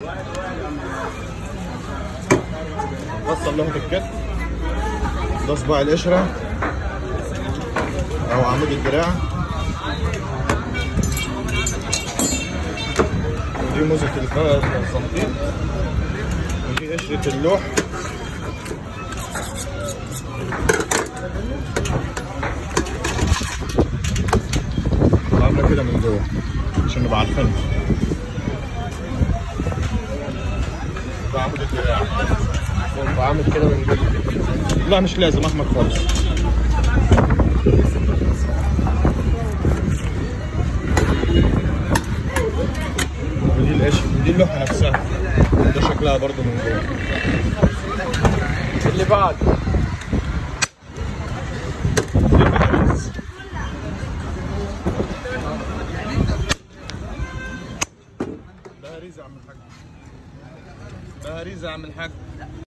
وصل لهم الكتف ده صباع القشرة أو عمود الدراع ودي موزة الزنطيط ودي قشرة اللوح عاملة كده من جوه عشان نبقى عارفينها ده عمود الدراع وعامل كده من جوه لا مش لازم احمر خالص ودي القش ودي اللوحه نفسها ده شكلها برضو من جوه اللي بعد دي البهاريز بهاريز يا عم الحاج بهاريز يا عم الحاج